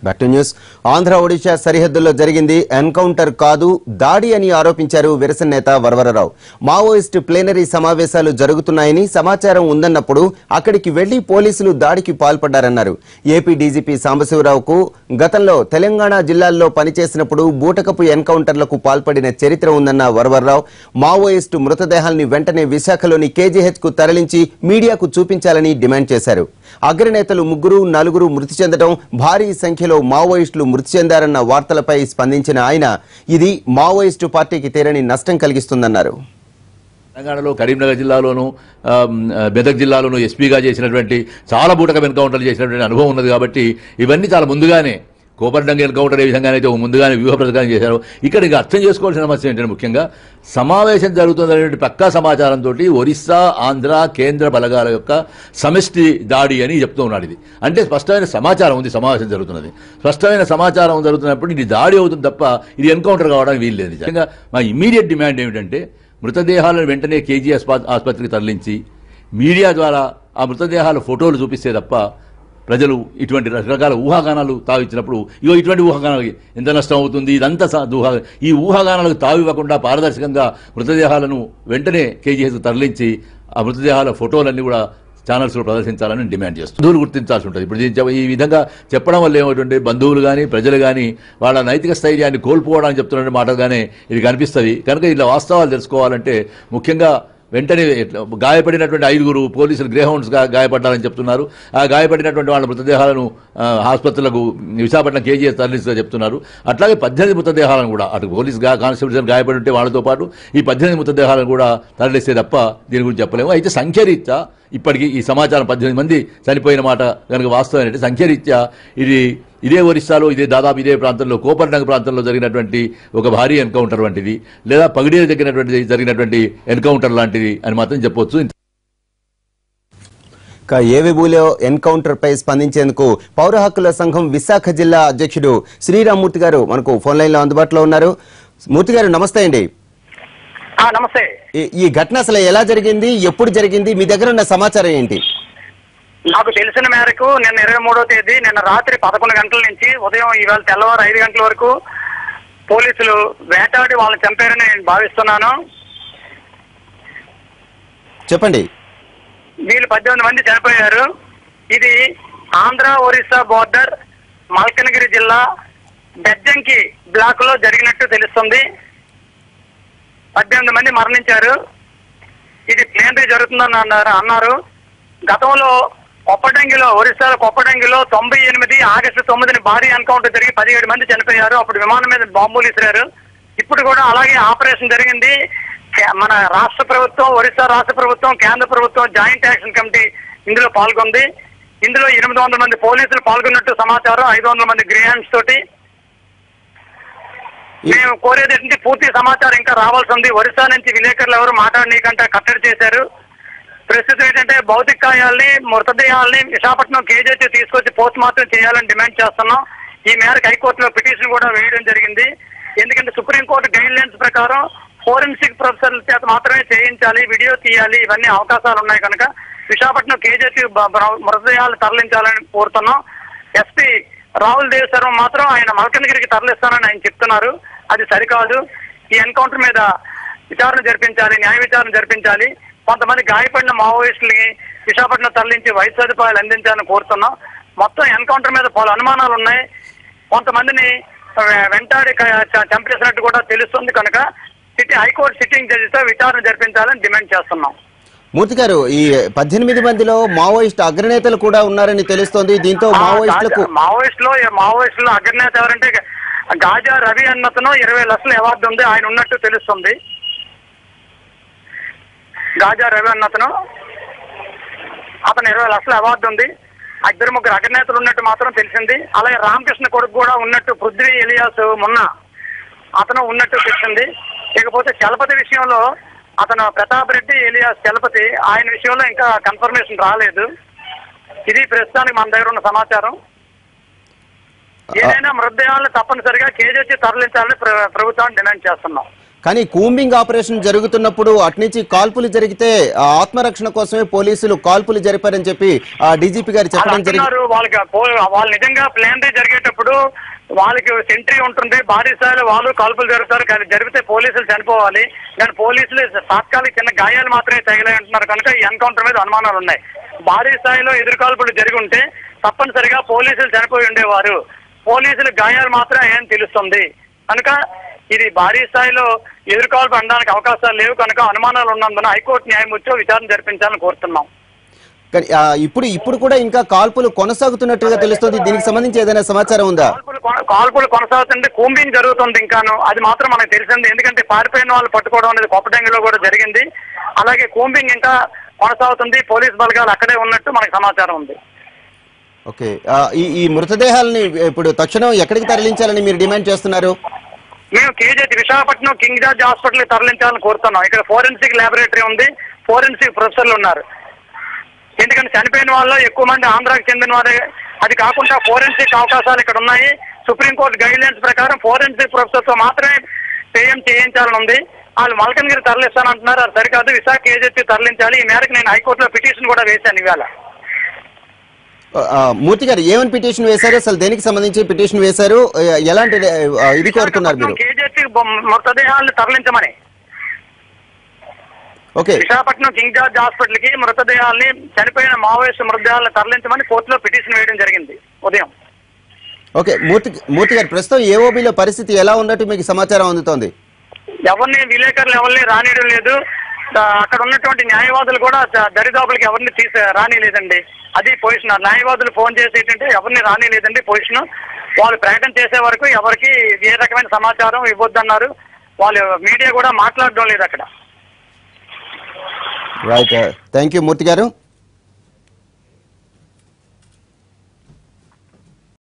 back to news Andhra Odisha సరిహద్దుల్లో జరిగింది encounter కాదు దాడి అని ఆరోపించారు విరసన నేత వరవరరావు మావోయిస్టు ప్లేనరీ సమావేశాలు జరుగుతున్నాయని సమాచారం ఉందన్నప్పుడు అక్కడికి వెళ్లి పోలీసులు దాడికి పాల్పడ్డారన్నారు ఏపీ డీజీపీ సాంబశివరావుకు గతంలో తెలంగాణ జిల్లాల్లో పనిచేసినప్పుడు బూటకపు ఎన్కౌంటర్లకు పాల్పడిన చరిత్ర ఉందన్న వరవరరావు మావోయిస్టు మృతదేహాల్ని వెంటనే విశాఖలోని కేజీహెచ్ కు తరలించి మీడియాకు చూపించాలని డిమాండ్ చేశారు అగ్రనేతలు ముగ్గురు నలుగురు మృతి చెందడం భారీ సంఖ్యలో మావోయిస్టులు మృతి చెందారన్న వార్తలపై స్పందించిన ఆయన ఇది మావోయిస్టు పార్టీకి తీరని నష్టం కలిగిస్తుందన్నారు తెలంగాణలో కరీంనగర్ జిల్లాలోను ఆ, మెదక్ జిల్లాలోను ఎస్పీగా చేసినటువంటి చాలా బూటకం ఎన్కౌంటర్లు చేసినటువంటి అనుభవం ఉన్నది కాబట్టి ఇవన్నీ చాలా ముందుగానే కోపర్డంగా ఎన్కౌంటర్ ఏ విధంగానైతే ముందుగానే వ్యూహ ప్రచారం చేశారు ఇక్కడ ఇక అర్థం చేసుకోవాల్సిన సమస్య ఏంటంటే ముఖ్యంగా సమావేశం జరుగుతుందనేటువంటి పక్కా సమాచారంతో ఒరిస్సా ఆంధ్ర కేంద్ర బలగాల యొక్క సమష్టి దాడి అని చెప్తూ ఉన్నాడు ఇది అంటే స్పష్టమైన సమాచారం ఉంది సమావేశం జరుగుతున్నది స్పష్టమైన సమాచారం జరుగుతున్నప్పుడు ఇది దాడి అవుతుంది తప్ప ఇది ఎన్కౌంటర్ కావడానికి వీల్లేదు నిజంగా మా ఇమీడియట్ డిమాండ్ ఏమిటంటే మృతదేహాలను వెంటనే కేజీ ఆస్ప- ఆసుపత్రికి తరలించి మీడియా ద్వారా ఆ మృతదేహాల ఫోటోలు చూపిస్తే తప్ప ప్రజలు ఇటువంటి రకరకాల ఊహాగానాలు తావిచ్చినప్పుడు ఇగో ఇటువంటి ఊహాగానాలకి ఎంత నష్టం అవుతుంది ఇదంతా స- ఊహా ఈ ఊహాగానాలకు తావివ్వకుండా పారదర్శకంగా మృతదేహాలను వెంటనే కేజీఎస్కి తరలించి ఆ మృతదేహాల ఫోటోలన్నీ కూడా ఛానల్స్లో ప్రదర్శించాలని డిమాండ్ చేస్తుంది బంధువులు గుర్తించాల్సి ఉంటుంది ఇప్పుడు దీన్ని చెప్- ఈ విధంగా చెప్పడం వల్ల ఏమవుతుంటే బంధువులు కానీ ప్రజలు కానీ వాళ్ళ నైతిక స్థైర్యాన్ని కోల్పోవడానికి చెప్తున్న మాటగానే ఇది కనిపిస్తుంది కనుక ఇలా వాస్తవాలు తెలుసుకోవాలంటే ముఖ్యంగా వెంటనే ఎట్లా గాయపడినటువంటి ఐదుగురు పోలీసులు గ్రేహౌండ్స్ గా గాయపడ్డారని చెప్తున్నారు ఆ గాయపడినటువంటి వాళ్ళ మృతదేహాలను ఆ, ఆసుపత్రులకు విశాఖపట్నం కేజీఎస్ తరలిస్తుగా చెప్తున్నారు అట్లాగే పద్దెనిమిది మృతదేహాలను కూడా అటు పోలీస్ గా కానిస్టేబుల్స్ గాయపడి ఉంటే వాళ్ళతో పాటు ఈ పద్దెనిమిది మృతదేహాలను కూడా తరలిస్తే తప్ప దీని గురించి చెప్పలేము అయితే సంఖ్యరీత్యా ఇప్పటికీ ఈ సమాచారం పద్దెనిమిది మంది చనిపోయిన మాట కనుక వాస్తవం సంఖ్యరీత్యా ఇది ఇదే ఒరిస్సాలో ఇదే దాదాపు ఇదే ప్రాంతంలో కోపర్డంగ ప్రాంతంలో జరిగినటువంటి ఒక భారీ ఎన్కౌంటర్ వంటిది లేదా పగిడీలో జరిగినటువంటి జరిగినటువంటి ఎన్కౌంటర్ లాంటిది అని మాత్రం చెప్పొచ్చు ఇక ఏవిబూలో ఎన్కౌంటర్ పై స్పందించేందుకు పౌర హక్కుల సంఘం విశాఖ జిల్లా అధ్యక్షుడు శ్రీరామ్మూర్తి గారు మనకు ఫోన్ లైన్ లో అందుబాటులో ఉన్నారు మూర్తి గారు నమస్తే అండి ఆ, నమస్తే ఈ- ఈ ఘటన అసలు ఎలా జరిగింది ఎప్పుడు జరిగింది మీ దగ్గర ఉన్న సమాచారం ఏంటి నాకు తెలిసిన మేరకు నిన్న ఇరవై మూడో తేదీ నిన్న రాత్రి పదకొండు గంటల నుంచి ఉదయం ఇవాళ తెల్లవారు ఐదు గంటల వరకు పోలీసులు వేటాడి వాళ్ళని చంపారని నేను భావిస్తున్నాను చెప్పండి వీళ్ళు పద్దెనిమిది మంది చనిపోయారు ఇది ఆంధ్ర ఒరిస్సా బోర్డర్ మల్కనగిరి జిల్లా బెజ్జంకి బ్లాక్ లో జరిగినట్టు తెలుస్తుంది పద్దెనిమిది మంది మరణించారు ఇది ప్లేనరీ జరుగుతుందని అన్నారు అన్నారు గతంలో కొప్పడంగిలో ఒరిస్సాలో కొప్పడంగిలో తొంభై ఎనిమిది ఆగస్టు తొమ్మిదిని భారీ ఎన్కౌంటర్ జరిగి పదిహేడు మంది చనిపోయారు అప్పుడు విమానం మీద బాంబులు ఇసిరారు ఇప్పుడు కూడా అలాగే ఆపరేషన్ జరిగింది కే- మన రాష్ట్ర ప్రభుత్వం ఒరిస్సా రాష్ట్ర ప్రభుత్వం కేంద్ర ప్రభుత్వం జాయింట్ యాక్షన్ కమిటీ ఇందులో పాల్గొంది ఇందులో ఎనిమిది వందల మంది పోలీసులు పాల్గొన్నట్టు సమాచారం ఐదు వందల మంది గ్రేహాండ్స్ తోటి మేము కోరేది ఏంటంటే పూర్తి సమాచారం ఇంకా రావాల్సి ఉంది ఒరిస్సా నుంచి విలేకరులు ఎవరు మాట్లాడనీకంటే కట్టడి చేశారు ప్రస్తుతం ఏంటంటే భౌతిక గాయాల్ని మృతదేహాల్ని విశాఖపట్నం కేజీహెచ్ తీసుకొచ్చి పోస్ట్ మార్టం చేయాలని డిమాండ్ చేస్తున్నాం ఈ మేరకు హైకోర్టులో పిటిషన్ కూడా వేయడం జరిగింది ఎందుకంటే సుప్రీంకోర్టు గైడ్ లైన్స్ ప్రకారం ఫోరెన్సిక్ ప్రొఫెసర్ల చేత మాత్రమే చేయించాలి వీడియో తీయాలి ఇవన్నీ అవకాశాలు ఉన్నాయి కనుక విశాఖపట్నం కేజీహెచ్ మృతదేహాలు తరలించాలని కోరుతున్నాం ఎస్పీ రాహుల్ దేవ్ శర్మ మాత్రం ఆయన మల్కనగిరికి తరలిస్తానని ఆయన చెప్తున్నారు అది సరికాదు ఈ ఎన్కౌంటర్ మీద విచారణ జరిపించాలి న్యాయ విచారణ జరిపించాలి కొంతమంది గాయపడిన మావోయిస్టులకి విశాఖపట్నం తరలించి వైద్య సదుపాయాలు అందించాలని కోరుతున్నాం మొత్తం ఎన్కౌంటర్ మీద పలు అనుమానాలు ఉన్నాయి కొంతమందిని ఆ, వెంటాడి క- చ- చంపేసినట్టు కూడా తెలుస్తుంది కనుక సిటీ హైకోర్టు సిట్టింగ్ జడ్జితో విచారణ జరిపించాలని డిమాండ్ చేస్తున్నాం మూర్తి గారు ఈ పద్దెనిమిది మందిలో మావోయిస్ట్ అగ్రనేతలు కూడా ఉన్నారని తెలుస్తోంది దీంతో మావోయిస్టులకు మావోయిస్ట్ లో మావోయిస్ట్ లో అగ్రనేత ఎవరంటే గాజా రవి అన్నతను ఇరవై లక్షల అవార్డు ఉంది ఆయన ఉన్నట్టు తెలుస్తుంది గాజా రవి అన్నతను అతను ఇరవై లక్షల అవార్డు ఉంది ఆ ఇద్దరు ముగ్గురు అగ్రనేతలు ఉన్నట్టు మాత్రం తెలిసింది అలాగే రామకృష్ణ కొడుకు కూడా ఉన్నట్టు పృథ్వీ ఎలియాస్ మొన్న అతను ఉన్నట్టు తెలిసింది ఇకపోతే చలపతి విషయంలో అతను ప్రతాప్ రెడ్డి ఎలియాస్ చలపతి ఆయన విషయంలో ఇంకా కన్ఫర్మేషన్ రాలేదు ఇది ప్రస్తుతానికి మన దగ్గర ఉన్న సమాచారం ఏదైనా మృతదేహాలను తప్పనిసరిగా కేజీ తరలించాలని ప్ర- ప్రభుత్వాన్ని డిమాండ్ చేస్తున్నాం కానీ కూంబింగ్ ఆపరేషన్ జరుగుతున్నప్పుడు అట్నుంచి కాల్పులు జరిగితే ఆ, ఆత్మరక్షణ కోసమే పోలీసులు కాల్పులు జరిపారని చెప్పి ఆ, డీజీపీ గారు వాళ్ళు చెప్పడం జరిగింది అంటున్నారు వాళ్ళకి పో- వాళ్ళు నిజంగా ప్లాన్ జరిగేటప్పుడు వాళ్ళకి సెంట్రీ ఉంటుంది భారీ స్థాయిలో వాళ్ళు కాల్పులు జరుగుతారు కానీ జరిగితే పోలీసులు చనిపోవాలి కానీ పోలీసులు తాత్కాలిక చిన్న గాయాలు మాత్రమే తగిలాయి అంటున్నారు కనుక ఈ ఎన్కౌంటర్ మీద అనుమానాలు ఉన్నాయి భారీ స్థాయిలో ఎదురుకాల్పులు జరిగి ఉంటే తప్పనిసరిగా పోలీసులు చనిపోయి ఉండేవారు పోలీసులు గాయాలు మాత్రమే అయ్యని తెలుస్తుంది కనుక ఇది భారీ స్థాయిలో ఎదురుకాల్పు అనడానికి అవకాశాలు లేవు కనుక అనుమానాలు ఉన్నందున హైకోర్టు న్యాయమూర్తితో విచారణ జరిపించాలని కోరుతున్నాం కానీ ఆ, ఇప్పుడు ఇప్పుడు కూడా ఇంకా కాల్పులు కొనసాగుతున్నట్టుగా తెలుస్తుంది దీనికి సంబంధించి ఏదైనా సమాచారం ఉందా కాల్పులు కొన- కాల్పులు కొనసాగుతుంటే కూంబింగ్ జరుగుతుంది ఇంకాను అది మాత్రం మనకు తెలిసింది ఎందుకంటే పారిపోయిన వాళ్ళు పట్టుకోవడం అనేది కొప్పటంగిలో కూడా జరిగింది అలాగే కూంబింగ్ ఇంకా కొనసాగుతుంది పోలీస్ బలగాలు అక్కడే ఉన్నట్టు మనకు సమాచారం ఉంది ఓకే ఆ, ఈ ఈ మృతదేహాలని ఇప్పుడు తక్షణం ఎక్కడికి తరలించాలని మీరు డిమాండ్ చేస్తున్నారు మేము KGH Visakhapatnam King George hospital తరలించాలని కోరుతున్నాం ఇక్కడ ఫోరెన్సిక్ ల్యాబొరేటరీ ఉంది ఫోరెన్సిక్ ప్రొఫెసర్లు ఉన్నారు ఎందుకంటే చనిపోయిన వాళ్ళు ఎక్కువ మంది ఆంధ్రాకి చెందిన వారే అది కాకుండా ఫోరెన్సిక్ అవకాశాలు ఇక్కడ ఉన్నాయి సుప్రీంకోర్టు గైడ్ లైన్స్ ప్రకారం ఫోరెన్సిక్ ప్రొఫెసర్ తో మాత్రమే పేయం చేయించాలని ఉంది వాళ్ళు మల్కన్గిరి తరలిస్తానంటున్నారు అది సరికాదు విశాఖ కేజెత్తి తరలించాలి ఈ మేరకు నేను హైకోర్టులో పిటిషన్ కూడా వేశాను ఇవాళ ఆ, మూర్తి గారు ఏమని పిటిషన్ వేశారు అసలు దేనికి సంబంధించి పిటిషన్ వేశారు ఆ, ఎలాంటి ఆ, ఇది కోరుతున్నారు మీరు కేజెత్తి మృతదేహాలను తరలించమని okay Visakhapatnam King George hospital కి మృతదేహాల్ని చనిపోయిన మావోయిస్టు మృతదేహాలను తరలించమని కోర్టులో పిటిషన్ వేయడం జరిగింది ఉదయం ఓకే మూర్తి మూర్తి గారు ప్రస్తుతం ఏఓబిలో పరిస్థితి ఎలా ఉన్నట్టు మీకు సమాచారం అందుతోంది ఎవరిని విలేకరులు ఎవరిని రానియడం లేదు ఆ, అక్కడ ఉన్నటువంటి న్యాయవాదులు కూడా చ- దరిదాపులకి ఎవరిని తీసి రానిలేదండి అది పొజిషన్ ఆ న్యాయవాదులు ఫోన్ చేసి ఏంటంటే ఎవరిని రానిలేదండి పొజిషన్ వాళ్ళు ప్రకటన చేసే వరకు ఎవరికి ఏ రకమైన సమాచారం ఇవ్వద్దన్నారు వాళ్ళు మీడియా కూడా మాట్లాడడం లేదు అక్కడ రైట్ థ్యాంక్ యూ మూర్తి గారు